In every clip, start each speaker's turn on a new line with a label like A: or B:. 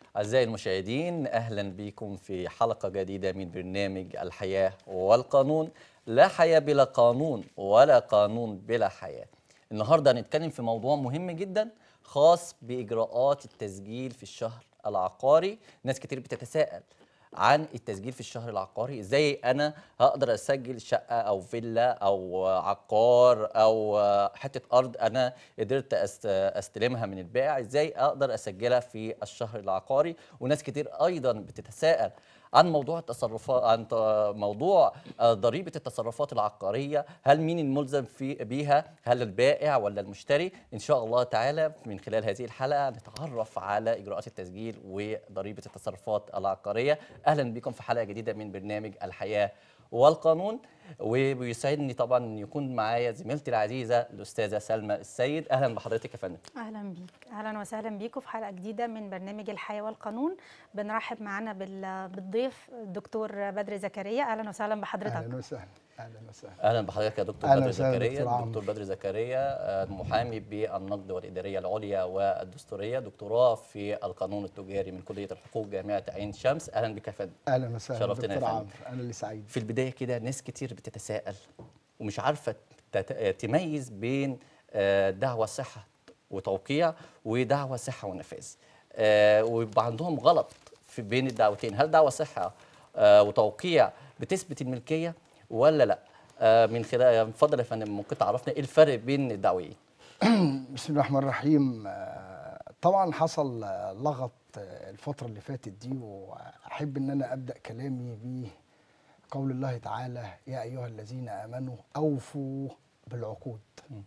A: أعزائي المشاهدين أهلا بكم في حلقة جديدة من برنامج الحياة والقانون لا حياة بلا قانون ولا قانون بلا حياة النهاردة هنتكلم في موضوع مهم جدا خاص بإجراءات التسجيل في الشهر العقاري ناس كتير بتتساءل عن التسجيل في الشهر العقاري ازاي انا هقدر اسجل شقه او فيلا او عقار او حته ارض انا قدرت أست- استلمها من البائع ازاي اقدر اسجلها في الشهر العقاري وناس كتير ايضا بتتساءل عن موضوع التصرفات عن ط- موضوع آه، ضريبه التصرفات العقاريه هل مين الملزم في بيها هل البائع ولا المشتري ان شاء الله تعالى من خلال هذه الحلقه نتعرف على اجراءات التسجيل وضريبه التصرفات العقاريه اهلا بكم في حلقه جديده من برنامج الحياه والقانون وبيسعدني طبعا ان يكون معايا زميلتي العزيزه الاستاذه سلمى السيد اهلا بحضرتك يا فندم
B: اهلا بيك اهلا وسهلا بيكم في حلقه جديده من برنامج الحياه والقانون بنرحب معانا بال- بالضيف الدكتور بدر زكريا اهلا وسهلا بحضرتك
C: اهلا وسهلا اهلا وسهلا
A: اهلا بحضرتك يا دكتور
C: أهلا
A: بدر
C: وسهلا
A: زكريا
C: دكتور عمرو.
A: دكتور بدر زكريا آه، محامي بالنقد والاداريه العليا والدستوريه دكتوراه في القانون التجاري من كليه الحقوق جامعه عين شمس اهلا بك يا فندم
C: اهلا وسهلا
A: شرفتنا يا
C: دكتور
A: فندم.
C: عمرو انا اللي سعيد
A: في البدايه كده ناس كتير بتتساءل ومش عارفه تت- تميز بين آه، دعوى صحه وتوقيع ودعوى صحه ونفاذ آه، ويبقى عندهم غلط في بين الدعوتين هل دعوى صحه آه، وتوقيع بتثبت الملكيه ولا لا آه، من خلال اتفضل يا فندم ممكن تعرفنا ايه الفرق بين الدعويين
C: بسم الله الرحمن الرحيم آه، طبعا حصل آه، لغط آه، الفترة اللي فاتت دي وأحب إن أنا أبدأ كلامي بقول الله تعالى يا أيها الذين آمنوا أوفوا بالعقود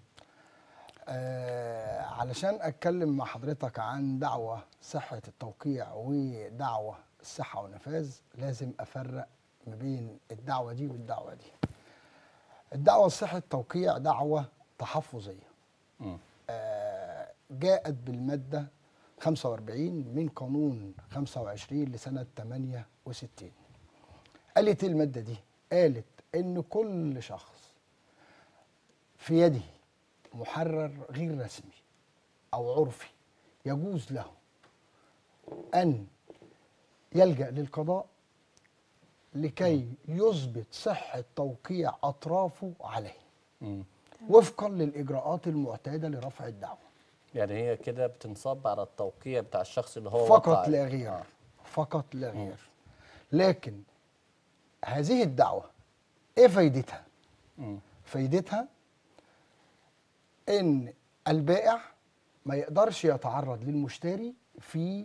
C: آه علشان أتكلم مع حضرتك عن دعوة صحة التوقيع ودعوة الصحة والنفاذ لازم أفرق ما بين الدعوة دي والدعوة دي الدعوة صحة التوقيع دعوة تحفظية
A: مم.
C: آه، جاءت بالمادة 45 من قانون 25 لسنة 68 قالت إيه المادة دي قالت إن كل شخص في يده محرر غير رسمي أو عرفي يجوز له أن يلجأ للقضاء لكي يثبت صحة توقيع أطرافه عليه
A: مم.
C: وفقا للإجراءات المعتادة لرفع الدعوة
A: يعني هي كده بتنصب على التوقيع بتاع الشخص اللي هو
C: فقط
A: وقع-
C: لا غير
A: آه.
C: فقط لا غير لكن هذه الدعوة ايه فايدتها
A: مم.
C: فايدتها ان البائع ما يقدرش يتعرض للمشتري في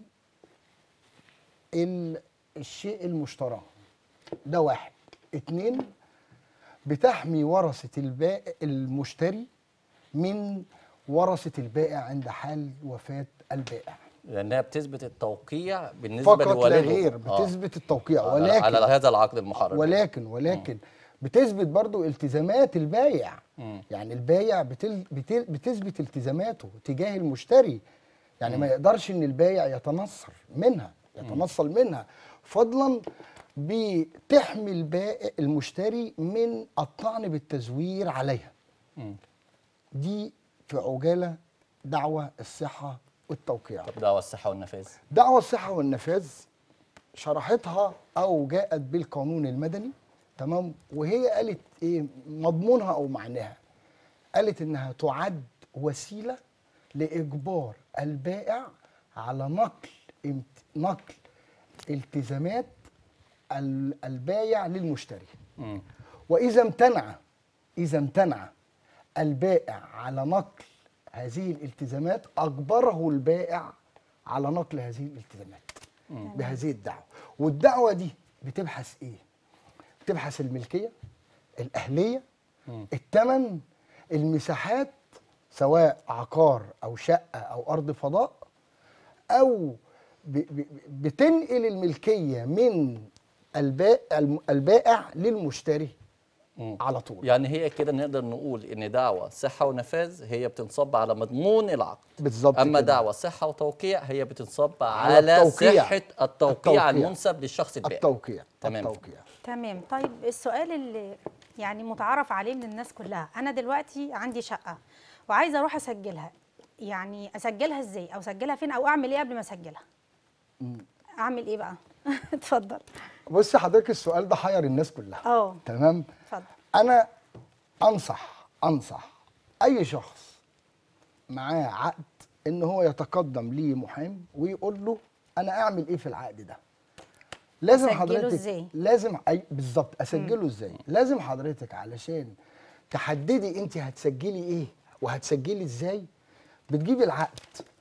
C: ال- الشيء المشترى ده واحد اتنين بتحمي ورثة البائع المشتري من ورثة البائع عند حال وفاة البائع
A: لانها بتثبت التوقيع بالنسبه
C: فقط لا
A: لوالده
C: غير
A: آه.
C: بتثبت التوقيع
A: على-
C: ولكن
A: على هذا العقد المحرر
C: ولكن ولكن بتثبت برضو التزامات البايع
A: مم.
C: يعني البايع بتل بتل بتثبت التزاماته تجاه المشتري يعني ما يقدرش ان البايع يتنصر منها يتنصل منها فضلا بتحمي البائع المشتري من الطعن بالتزوير عليها
A: مم.
C: دي في عجاله دعوه الصحه والتوقيع
A: طب دعوى الصحه والنفاذ
C: دعوة الصحة والنفاذ شرحتها أو جاءت بالقانون المدني تمام وهي قالت إيه مضمونها أو معناها قالت إنها تعد وسيلة لإجبار البائع على نقل امت... نقل التزامات ال- البايع للمشتري
A: مم.
C: وإذا امتنع إذا امتنع البائع على نقل هذه الالتزامات أجبره البائع على نقل هذه الالتزامات بهذه الدعوة والدعوة دي بتبحث إيه؟ بتبحث الملكية الأهلية الثمن المساحات سواء عقار أو شقة أو أرض فضاء أو ب- ب- بتنقل الملكية من البائع البائع للمشتري
A: مم.
C: على طول
A: يعني هي كده نقدر نقول ان دعوى صحه ونفاذ هي بتنصب على مضمون العقد
C: بالظبط
A: اما
C: كده.
A: دعوى صحه وتوقيع هي بتنصب
C: على
A: على,
C: التوقيع.
A: صحه التوقيع,
C: التوقيع.
A: المنسب للشخص البائع
C: التوقيع
A: تمام.
C: التوقيع
B: تمام طيب السؤال اللي يعني متعارف عليه من الناس كلها انا دلوقتي عندي شقه وعايزه اروح اسجلها يعني اسجلها ازاي او اسجلها فين او اعمل ايه قبل ما اسجلها اعمل ايه بقى اتفضل
C: بص حضرتك السؤال ده حير الناس كلها
B: اه
C: تمام
B: اتفضل
C: انا انصح انصح اي شخص معاه عقد ان هو يتقدم ليه محام ويقول له انا اعمل ايه في العقد ده لازم
B: أسجله
C: حضرتك
B: إزاي؟
C: لازم اي بالظبط اسجله ازاي لازم حضرتك علشان تحددي انت هتسجلي ايه وهتسجلي ازاي بتجيبي العقد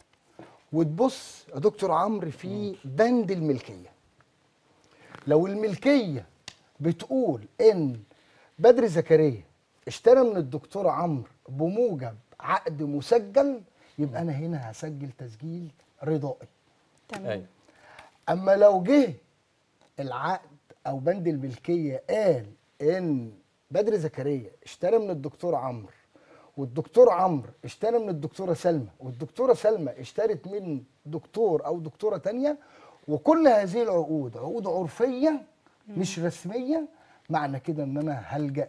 C: وتبص يا دكتور عمرو في بند الملكيه لو الملكيه بتقول ان بدر زكريا اشترى من الدكتور عمرو بموجب عقد مسجل يبقى انا هنا هسجل تسجيل رضائي
B: تمام
A: ايوه
C: اما لو جه العقد او بند الملكيه قال ان بدر زكريا اشترى من الدكتور عمرو والدكتور عمرو اشترى من الدكتوره سلمى والدكتوره سلمى اشترت من دكتور او دكتوره تانية وكل هذه العقود عقود عرفيه مش رسميه معنى كده ان انا هلجا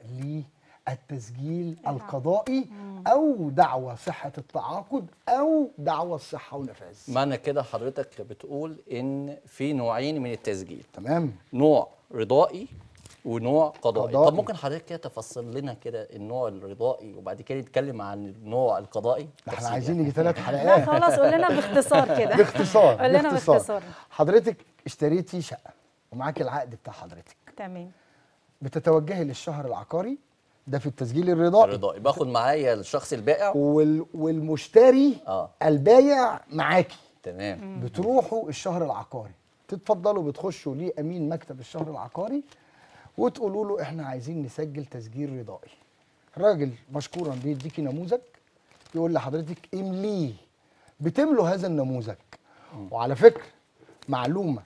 C: للتسجيل القضائي او دعوى صحه التعاقد او دعوى الصحه ونفاذ
A: معنى كده حضرتك بتقول ان في نوعين من التسجيل
C: تمام
A: نوع رضائي ونوع قضائي.
C: قضائي.
A: طب ممكن حضرتك كده تفصل لنا كده النوع الرضائي وبعد كده نتكلم عن النوع القضائي
C: ده احنا
A: تفصيل
C: عايزين
A: يعني.
C: نيجي ثلاث
B: لا
C: حلقات
B: خلاص قول لنا باختصار كده
C: باختصار
B: قول لنا باختصار
C: حضرتك اشتريتي شقه ومعاكي العقد بتاع حضرتك
B: تمام
C: بتتوجهي للشهر العقاري ده في التسجيل الرضائي
A: الرضائي باخد معايا الشخص البائع
C: وال والمشتري
A: اه
C: البايع معاكي
A: تمام
C: بتروحوا الشهر العقاري تتفضلوا بتخشوا ليه امين مكتب الشهر العقاري وتقولوا له احنا عايزين نسجل تسجيل رضائي الراجل مشكورا بيديكي نموذج يقول لحضرتك امليه بتملوا هذا النموذج وعلى فكره معلومه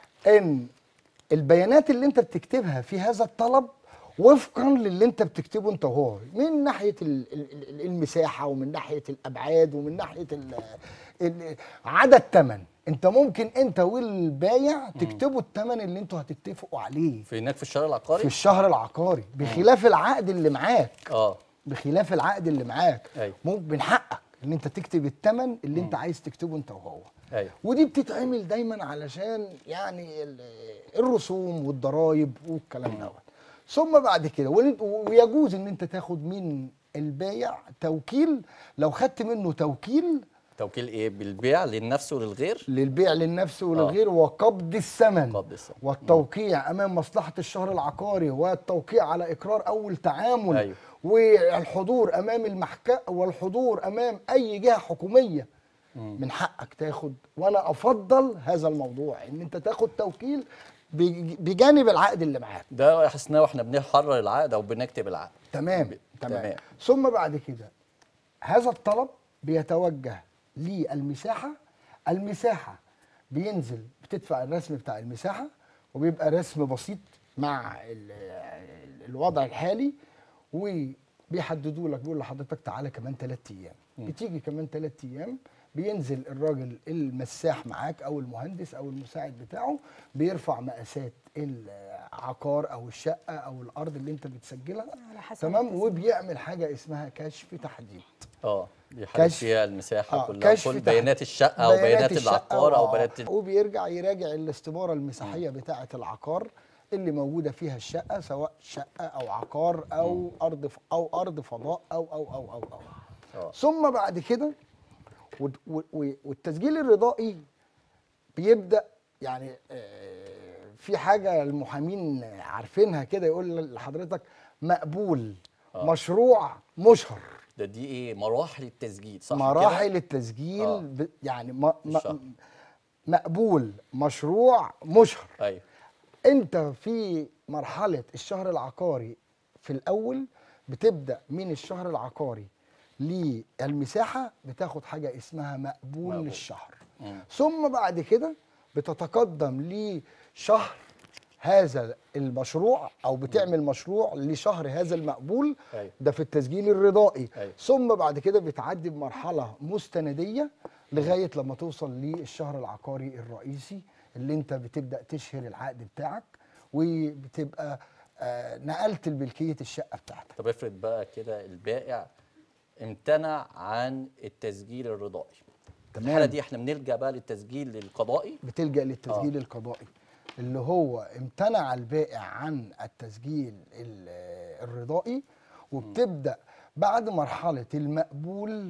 C: ان البيانات اللي انت بتكتبها في هذا الطلب وفقا للي انت بتكتبه انت وهو من ناحيه ال- ال- ال- المساحه ومن ناحيه الابعاد ومن ناحيه ال ال عدد ثمن انت ممكن انت والبايع تكتبوا الثمن اللي انتوا هتتفقوا عليه
A: في هناك في الشارع العقاري
C: في الشهر العقاري بخلاف العقد اللي معاك
A: اه
C: بخلاف العقد اللي معاك
A: أيوة.
C: ممكن من حقك ان انت تكتب الثمن اللي انت عايز تكتبه انت وهو
A: ايوه
C: ودي بتتعمل دايما علشان يعني ال- الرسوم والضرايب والكلام دوت ثم بعد كده وإن- ويجوز ان انت تاخد من البايع توكيل لو خدت منه توكيل
A: توكيل ايه بالبيع للنفس وللغير
C: للبيع للنفس وللغير وقبض الثمن
A: قبض الثمن.
C: والتوقيع امام مصلحه الشهر العقاري والتوقيع على اقرار اول تعامل
A: أيوة.
C: والحضور امام المحكمه والحضور امام اي جهه حكوميه من حقك تاخد وانا افضل هذا الموضوع ان انت تاخد توكيل بج- بجانب العقد اللي معاك
A: ده حسناه واحنا بنحرر العقد او بنكتب العقد
C: تمام
A: ب-
C: تمام
A: تمام.
C: ثم بعد كده هذا الطلب بيتوجه للمساحه المساحه بينزل بتدفع الرسم بتاع المساحه وبيبقى رسم بسيط مع ال- ال- الوضع الحالي وبيحددوا لك بيقول لحضرتك تعالى كمان ثلاث ايام بتيجي كمان ثلاث ايام بينزل الراجل المساح معاك او المهندس او المساعد بتاعه بيرفع مقاسات العقار او الشقه او الارض اللي انت بتسجلها
B: على حسب
C: تمام
B: التسجيل.
C: وبيعمل حاجه اسمها كشف تحديد
A: اه بيحدد
C: كشف.
A: فيها المساحه
C: آه،
A: كلها
C: كشف
A: كل
C: تحت-
A: بيانات الشقه او بيانات
C: الشقة
A: العقار او
C: وآه.
A: بيانات ال-
C: وبيرجع يراجع الاستباره المساحيه بتاعه العقار اللي موجوده فيها الشقه سواء شقه او عقار او ارض ف- او ارض فضاء او او او او, أو.
A: آه.
C: ثم بعد كده وت- و- و- والتسجيل الرضائي بيبدا يعني آه، في حاجه المحامين عارفينها كده يقول لحضرتك مقبول
A: آه.
C: مشروع مشهر
A: ده دي ايه مراحل التسجيل صح كده؟
C: مراحل التسجيل
A: آه.
C: ب... يعني م...
A: الشهر.
C: م... مقبول مشروع مشهر
A: ايوه
C: انت في مرحله الشهر العقاري في الاول بتبدا من الشهر العقاري للمساحه بتاخد حاجه اسمها مقبول,
A: مقبول.
C: مقبول. للشهر
A: مم.
C: ثم بعد كده بتتقدم لشهر هذا المشروع او بتعمل مشروع لشهر هذا المقبول
A: أيوة.
C: ده في التسجيل الرضائي
A: أيوة.
C: ثم بعد كده بتعدي بمرحله مستنديه لغايه لما توصل للشهر العقاري الرئيسي اللي انت بتبدا تشهر العقد بتاعك وبتبقى آه نقلت الملكيه الشقه بتاعتك
A: طب افرض بقى كده البائع امتنع عن التسجيل الرضائي في الحاله دي احنا بنلجا بقى للتسجيل القضائي
C: بتلجأ للتسجيل آه. القضائي اللي هو امتنع البائع عن التسجيل ال- الرضائي وبتبدأ بعد مرحلة المقبول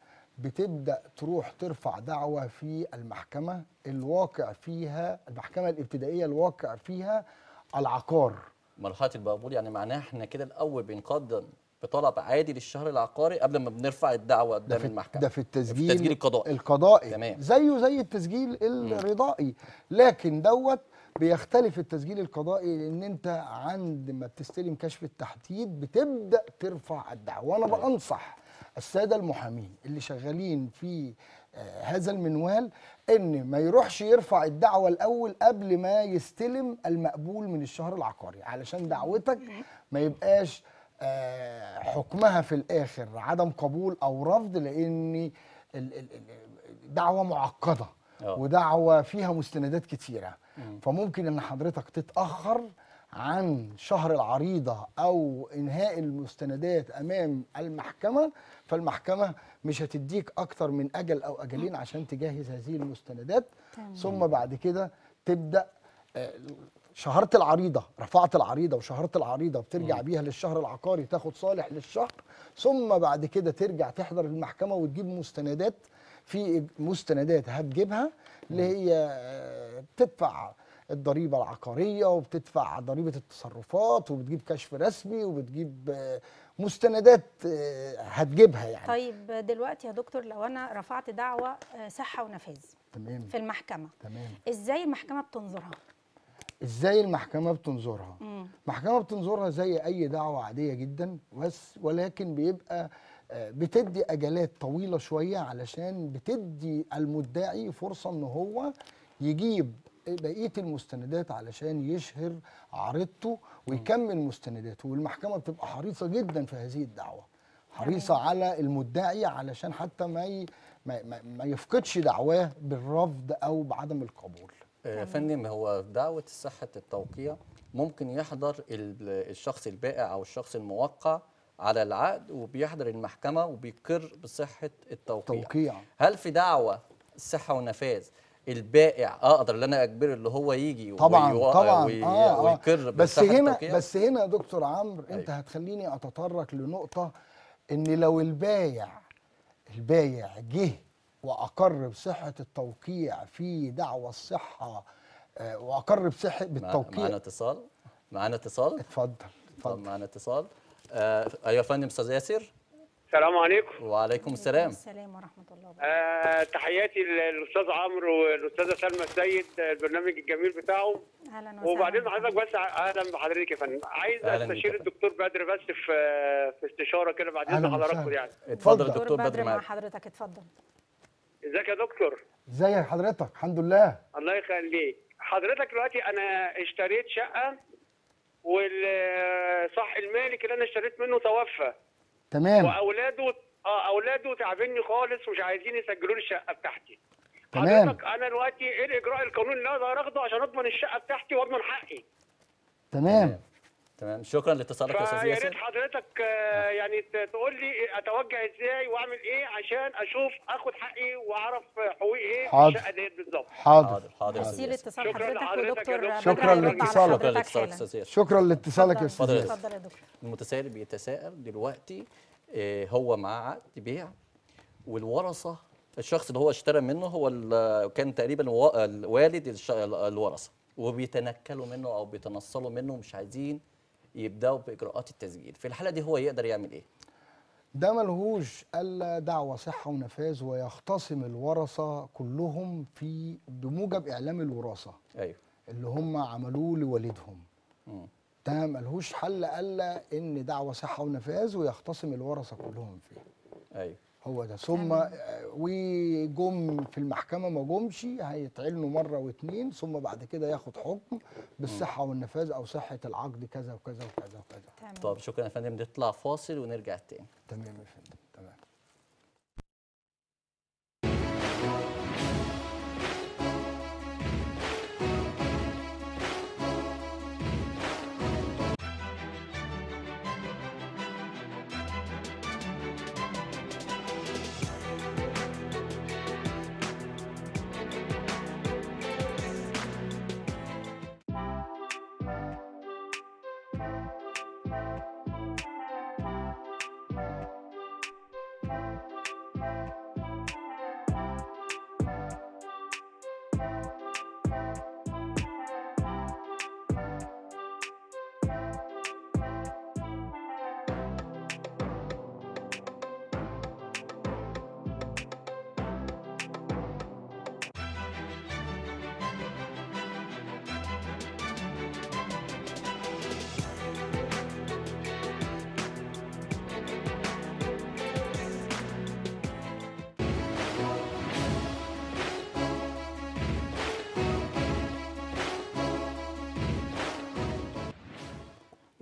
C: بتبدأ تروح ترفع دعوة في المحكمة الواقع فيها المحكمة الابتدائية الواقع فيها العقار
A: مرحله المقبول يعني معناها احنا كده الاول بنقدم بطلب عادي للشهر العقاري قبل ما بنرفع الدعوه
C: ده
A: قدام
C: في
A: المحكمه
C: ده في التسجيل
A: التسجيل القضائي
C: القضائي
A: تمام.
C: زيه زي التسجيل الرضائي لكن دوت بيختلف التسجيل القضائي لان انت عند ما بتستلم كشف التحديد بتبدا ترفع الدعوه وانا
A: أيوة.
C: بانصح الساده المحامين اللي شغالين في آه، هذا المنوال ان ما يروحش يرفع الدعوه الاول قبل ما يستلم المقبول من الشهر العقاري علشان دعوتك ما يبقاش آه، حكمها في الاخر عدم قبول او رفض لان ال- ال- ال- دعوه معقده
A: آه.
C: ودعوه فيها مستندات كتيره فممكن ان حضرتك تتاخر عن شهر العريضه او انهاء المستندات امام المحكمه فالمحكمه مش هتديك اكتر من اجل او اجلين عشان تجهز هذه المستندات
B: تمام.
C: ثم بعد كده تبدا آه، شهرت العريضه رفعت العريضه وشهرت العريضه بترجع بيها للشهر العقاري تاخد صالح للشهر ثم بعد كده ترجع تحضر المحكمه وتجيب مستندات في مستندات هتجيبها اللي هي آه، بتدفع الضريبه العقاريه وبتدفع ضريبه التصرفات وبتجيب كشف رسمي وبتجيب آه، مستندات آه، هتجيبها يعني
B: طيب دلوقتي يا دكتور لو انا رفعت دعوه آه، صحه ونفاذ
C: تمام
B: في المحكمه
C: تمام
B: ازاي المحكمه بتنظرها
C: ازاي المحكمه بتنظرها
B: مم.
C: المحكمه بتنظرها زي اي دعوه عاديه جدا بس ولكن بيبقى آه، بتدي اجالات طويله شويه علشان بتدي المدعي فرصه ان هو يجيب بقيه المستندات علشان يشهر عريضته ويكمل مستنداته والمحكمه بتبقى حريصه جدا في هذه الدعوه حريصه على المدعي علشان حتى ما ي- ما, ما, ما يفقدش دعواه بالرفض او بعدم القبول
A: آه، فندم هو دعوة صحة التوقيع ممكن يحضر ال- الشخص البائع أو الشخص الموقع على العقد وبيحضر المحكمة وبيقر بصحة التوقيع
C: توقيع
A: هل في دعوة الصحة والنفاذ البائع اقدر ان انا اجبره اللي هو يجي
C: طبعا
A: ويو-
C: طبعا
A: وي-
C: آه آه.
A: ويقر
C: بس
A: بصحة
C: هنا
A: التوقيع؟
C: بس هنا يا دكتور عمرو انت
A: أيوة.
C: هتخليني اتطرق لنقطه ان لو البايع البايع جه واقر بصحه التوقيع في دعوى الصحه آه، واقر بصحه
A: مع-
C: بالتوقيع
A: معانا اتصال معانا اتصال
C: اتفضل
A: طب
C: اتفضل
A: معانا اتصال آه ايوه يا فندم استاذ ياسر
D: السلام عليكم
A: وعليكم السلام
B: السلام ورحمه الله وبركاته
D: آه تحياتي للاستاذ عمرو والاستاذه سلمى السيد آه، البرنامج الجميل بتاعهم
B: اهلا وسهلا
D: وبعدين حضرتك بس اهلا بحضرتك يا فندم عايز
A: أهلاً بك يا
D: استشير
A: فندم.
D: الدكتور بدر بس في في استشاره كده بعد
C: أهلاً
D: اذن حضراتكم
C: وسهلاً.
D: يعني
A: اتفضل
C: اتفضل.
A: الدكتور بدر
B: بدر مع
A: معاك
B: حضرتك اتفضل
D: ازيك يا دكتور
C: ازي حضرتك الحمد لله
D: الله يخليك حضرتك دلوقتي انا اشتريت شقه والصح المالك اللي انا اشتريت منه توفى
C: تمام
D: واولاده اه اولاده تعبني خالص ومش عايزين يسجلوا لي الشقه بتاعتي
C: تمام.
D: حضرتك انا دلوقتي ايه الاجراء القانوني اللي اقدر اخده عشان اضمن الشقه بتاعتي واضمن حقي
C: تمام
A: تمام شكرا لاتصالك يا استاذ
D: فيا ريت
A: ياسر
D: حضرتك آه، يعني ت- تقول لي اتوجه ازاي واعمل ايه عشان اشوف اخد حقي واعرف حقوقي ايه في
C: حاضر.
D: الشقه ديت بالظبط
C: حاضر
A: حاضر حاضر يا
B: تفصيل
A: استاذ ياسر
B: اتصال
D: شكراً
B: حضرتك
D: لحضرتك يا
B: ودكتور
D: دكتور.
B: بدر
C: شكراً
B: هيرد على
C: لاتصالك.
A: شكرا
B: حضرتك
A: لاتصالك
B: حالا.
A: استاذ ياسر
C: شكرا لاتصالك يا
B: اتفضل.
C: استاذ
A: اتفضل يا
C: ياسر.
B: اتفضل يا دكتور
A: المتسائل بيتساءل دلوقتي آه، هو معاه عقد بيع والورثه الشخص اللي هو اشترى منه هو ال- كان تقريبا الوا- الوالد الش- الورثه وبيتنكلوا منه او بيتنصلوا منه مش عايزين يبداوا باجراءات التسجيل في الحاله دي هو يقدر يعمل ايه
C: ده ملهوش الا دعوى صحه ونفاذ ويختصم الورثه كلهم في بموجب اعلام الوراثه
A: ايوه
C: اللي هم عملوه لوالدهم
A: مم.
C: ده ملهوش حل الا ان دعوى صحه ونفاذ ويختصم الورثه كلهم فيه
A: ايوه
C: هو ده ثم آه، وجم في المحكمه ما جمش هيتعلنوا مره واتنين ثم بعد كده ياخد حكم بالصحه والنفاذ او صحه العقد كذا وكذا وكذا وكذا
B: تمام
A: طب شكرا يا فندم نطلع فاصل ونرجع تاني
C: تمام يا فندم تمام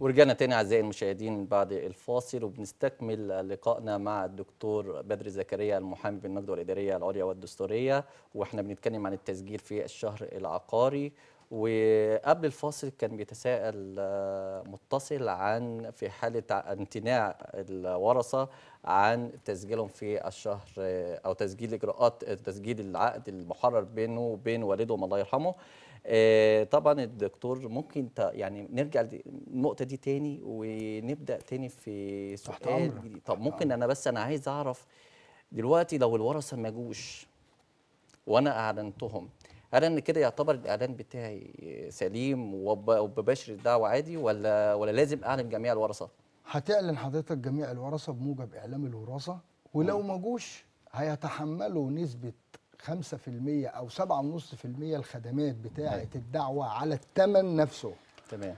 A: ورجعنا تاني اعزائي المشاهدين بعد الفاصل وبنستكمل لقائنا مع الدكتور بدر زكريا المحامي بالنقد والاداريه العليا والدستوريه واحنا بنتكلم عن التسجيل في الشهر العقاري وقبل الفاصل كان بيتساءل آه، متصل عن في حاله ع- امتناع الورثه عن تسجيلهم في الشهر آه، او تسجيل اجراءات تسجيل العقد المحرر بينه وبين والدهم الله يرحمه آه، طبعا الدكتور ممكن ت- يعني نرجع للنقطه دي تاني ونبدا تاني في
C: تحت
A: سؤال
C: أمرك.
A: جديد طب ممكن انا بس انا عايز اعرف دلوقتي لو الورثه ما جوش وانا اعلنتهم هل ان كده يعتبر الاعلان بتاعي سليم وب- وبباشر الدعوه عادي ولا ولا لازم اعلن جميع الورثه
C: هتعلن حضرتك جميع الورثه بموجب اعلام الوراثه ولو ما جوش هيتحملوا نسبه 5% او 7.5% الخدمات بتاعه الدعوه على الثمن نفسه
A: تمام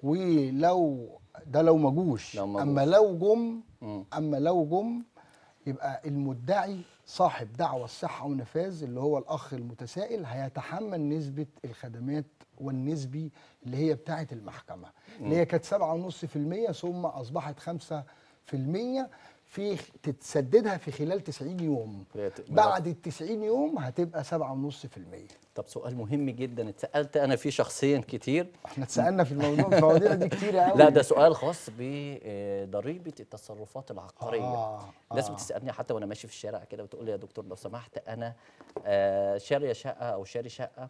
C: ولو ده لو ما جوش
A: لو ما
C: اما
A: جوش.
C: لو جم
A: مم.
C: اما لو جم يبقى المدعي صاحب دعوى الصحه ونفاذ اللي هو الاخ المتسائل هيتحمل نسبه الخدمات والنسبي اللي هي بتاعه المحكمه اللي هي كانت 7.5% ثم اصبحت 5% في تتسددها في خلال 90 يوم
A: بقت-
C: بعد ال 90 يوم هتبقى 7.5%
A: طب سؤال مهم جدا اتسالت انا فيه شخصيا كتير
C: احنا اتسالنا في الموضوع المواضيع دي كتير قوي
A: لا ده سؤال خاص بضريبه التصرفات العقاريه
C: آه،
A: الناس
C: آه.
A: بتسالني حتى وانا ماشي في الشارع كده بتقول لي يا دكتور لو سمحت انا آه، شاريه شقه او شاري شقه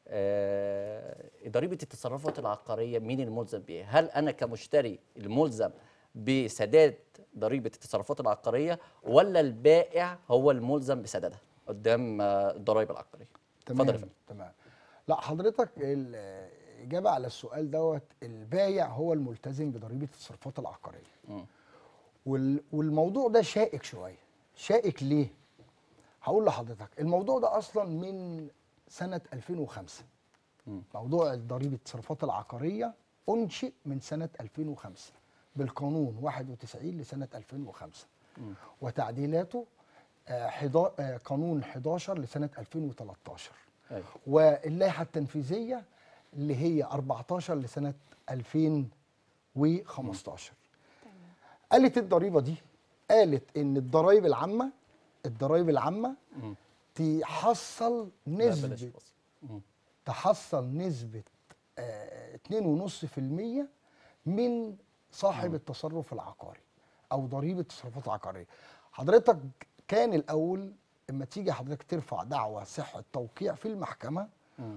A: آه، ضريبه التصرفات العقاريه مين الملزم بيها هل انا كمشتري الملزم بسداد ضريبه التصرفات العقاريه ولا البائع هو الملزم بسدادها قدام آه، الضرائب العقاريه اتفضل يا
C: تمام
A: فندم
C: تمام لا حضرتك الإجابة على السؤال دوت البايع هو الملتزم بضريبة التصرفات العقارية
A: مم.
C: وال- والموضوع ده شائك شوية شائك ليه؟ هقول لحضرتك الموضوع ده أصلا من سنة 2005
A: مم.
C: موضوع ضريبة التصرفات العقارية أنشئ من سنة 2005 بالقانون 91 لسنة 2005 وتعديلاته آه، حدا- آه، قانون 11 لسنة 2013
A: أيوة.
C: واللائحة التنفيذية اللي هي 14 لسنة 2015 قالت الضريبة دي قالت إن الضرائب العامة الضرائب العامة
A: مم.
C: تحصل
A: لا، بلاش
C: نسبة
A: فاصل. مم.
C: تحصل نسبة آه، 2.5% من صاحب التصرف العقاري أو ضريبة التصرفات العقارية حضرتك كان الأول اما تيجي حضرتك ترفع دعوى صحة توقيع في المحكمة
A: مم.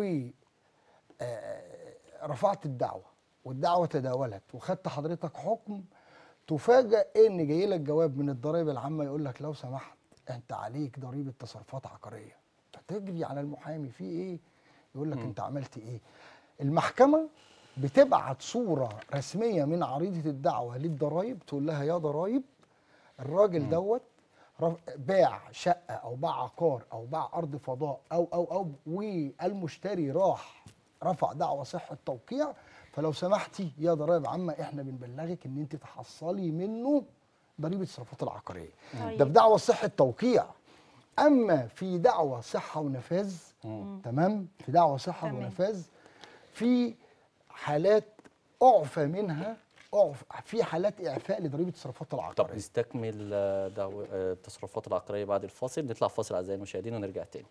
C: ورفعت الدعوة والدعوة تداولت وخدت حضرتك حكم تفاجأ ان جاي لك جواب من الضرائب العامة يقول لك لو سمحت انت عليك ضريبة تصرفات عقارية فتجري على المحامي في ايه يقول لك انت عملت ايه المحكمة بتبعت صورة رسمية من عريضة الدعوة للضرائب تقول لها يا ضرائب الراجل دوت رف- باع شقة أو باع عقار أو باع أرض فضاء أو أو أو والمشتري راح رفع دعوى صحة توقيع فلو سمحتي يا ضرائب عامة إحنا بنبلغك إن أنت تحصلي منه ضريبة الصرافات العقارية
B: طيب.
C: ده بدعوى صحة توقيع أما في دعوى صحة ونفاذ تمام في دعوى صحة
B: تمام.
C: ونفاذ في حالات أعفى منها أعفى في حالات إعفاء لضريبة الصرافات
A: طب
C: العقارية
A: نستكمل آه، دعوة آه، التصرفات العقارية بعد الفاصل نطلع فاصل أعزائي المشاهدين ونرجع تاني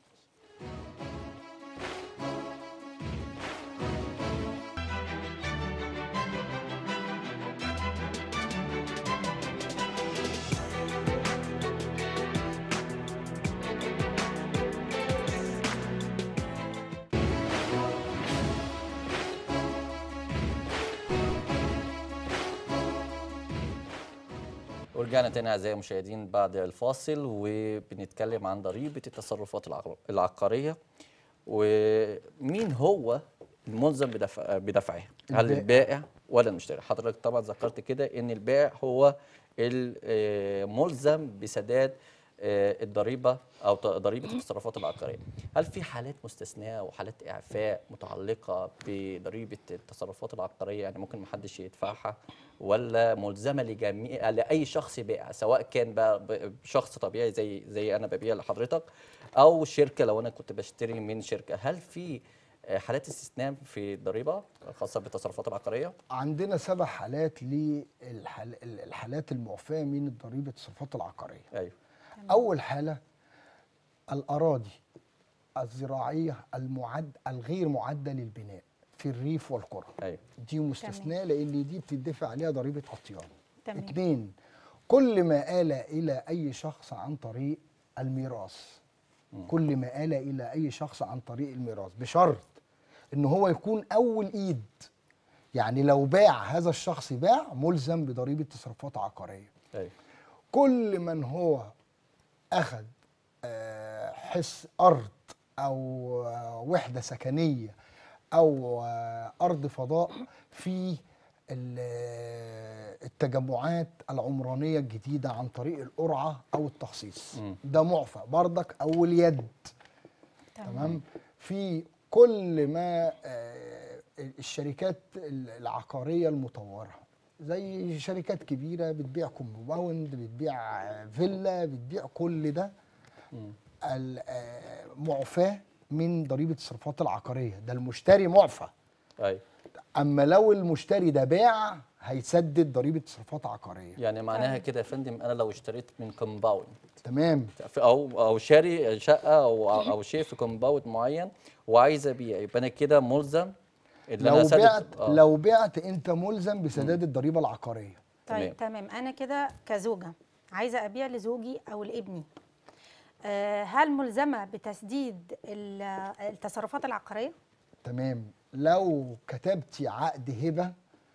A: ورجعنا تاني اعزائي المشاهدين بعد الفاصل وبنتكلم عن ضريبه التصرفات العق- العقاريه ومين هو الملزم بدفع بدفعها هل
C: البائع.
A: البائع ولا المشتري حضرتك طبعا ذكرت كده ان البائع هو الملزم بسداد آه، الضريبه او ت- ضريبه التصرفات العقاريه هل في حالات مستثناه وحالات اعفاء متعلقه بضريبه التصرفات العقاريه يعني ممكن محدش يدفعها ولا ملزمه لجميع لاي شخص بائع سواء كان بقى ب- شخص طبيعي زي زي انا ببيع لحضرتك او شركه لو انا كنت بشتري من شركه هل في آه، حالات استثناء في الضريبه خاصه بالتصرفات العقاريه
C: عندنا سبع حالات للحالات المعفاه من ضريبه الصفات العقاريه
A: ايوه
C: اول حاله الاراضي الزراعيه المعد الغير معده للبناء في الريف والقرى
A: ايوه
C: دي مستثناه لان دي بتدفع عليها ضريبه عطيان
B: تمام.
C: اتنين كل ما آل إلى أي شخص عن طريق الميراث كل ما آل إلى أي شخص عن طريق الميراث بشرط إن هو يكون أول إيد يعني لو باع هذا الشخص باع ملزم بضريبة تصرفات عقارية
A: ايوه
C: كل من هو أخذ آه، حس أرض أو آه، وحدة سكنية أو آه، أرض فضاء في ال- آه، التجمعات العمرانية الجديدة عن طريق القرعة أو التخصيص
A: مم.
C: ده معفى بردك أول يد تمام في كل ما آه، الشركات العقاريه المطوره زي شركات كبيره بتبيع كومباوند بتبيع آه، فيلا بتبيع كل ده ال- آه، معفاه من ضريبه الصرفات العقاريه ده المشتري معفى
A: ايوه
C: اما لو المشتري ده باع هيسدد ضريبه صرفات عقاريه
A: يعني معناها كده يا فندم انا لو اشتريت من كومباوند
C: تمام
A: في- او او شاري شقه او او شيء في كومباوند معين وعايز ابيع يبقى انا كده ملزم ان انا
C: لو
A: أسدد-
C: بعت
A: آه.
C: لو بعت انت ملزم بسداد الضريبه العقاريه
B: طيب تمام انا كده كزوجه عايزه ابيع لزوجي او لابني آه، هل ملزمه بتسديد ال- التصرفات العقاريه
C: تمام لو كتبتي عقد هبه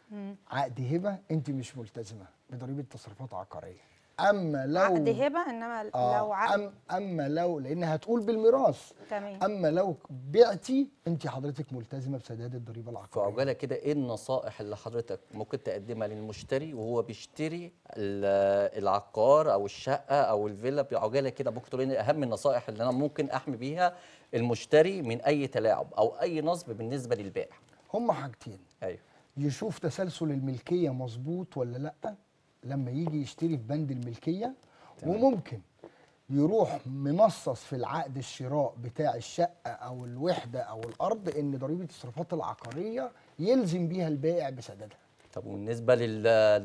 C: عقد هبه انت مش ملتزمه بضريبه تصرفات عقاريه اما لو
B: عقد هبه انما
C: آه
B: لو عقد
C: أم اما لو لان هتقول بالميراث
B: تمام
C: اما لو بعتي انت حضرتك ملتزمه بسداد الضريبه
A: في
C: العقاريه
A: عجاله كده ايه النصائح اللي حضرتك ممكن تقدمها للمشتري وهو بيشتري ال- العقار او الشقه او الفيلا بعجاله كده ممكن تقول لي اهم النصائح اللي انا ممكن احمي بيها المشتري من اي تلاعب او اي نصب بالنسبه للبائع
C: هم حاجتين
A: ايوه
C: يشوف تسلسل الملكيه مظبوط ولا لا لما يجي يشتري في بند الملكيه وممكن يروح منصص في العقد الشراء بتاع الشقه او الوحده او الارض ان ضريبه الصرفات العقاريه يلزم بيها البائع بسدادها
A: طب وبالنسبه لل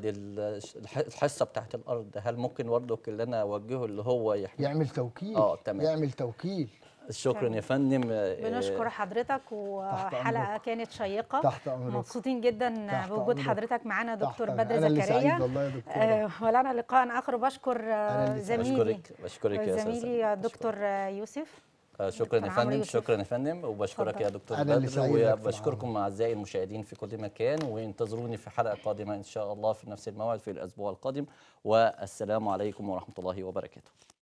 A: للحصه بتاعت الارض هل ممكن برضه اللي انا اوجهه اللي هو يحمي
C: يعمل توكيل
A: آه، تمام.
C: يعمل توكيل
A: شكرا يا فندم آه،
B: بنشكر حضرتك وحلقه
C: أمرك.
B: كانت شيقه
C: تحت أمرك.
B: مبسوطين جدا
C: تحت
B: بوجود
C: أمرك.
B: حضرتك معانا
C: تحت
B: دكتور
C: أمرك.
B: بدر
C: أنا اللي
B: زكريا
C: سعيد والله يا دكتورة.
B: آه، ولنا لقاء اخر بشكر آه،
C: أنا اللي سعيد.
B: زميلي
A: بشكرك بشكرك يا استاذ
B: زميلي
A: سامي.
B: دكتور آه، يوسف
A: آه، شكرا
B: دكتور
A: يا
B: عمرو
A: فندم
B: يوسف.
A: شكرا يا فندم وبشكرك يا
B: اتفضل.
A: دكتور
C: أنا اللي
A: بدر
C: سعيد لك في
A: وبشكركم اعزائي المشاهدين في كل مكان وانتظروني في حلقه قادمه ان شاء الله في نفس الموعد في الاسبوع القادم والسلام عليكم ورحمه الله وبركاته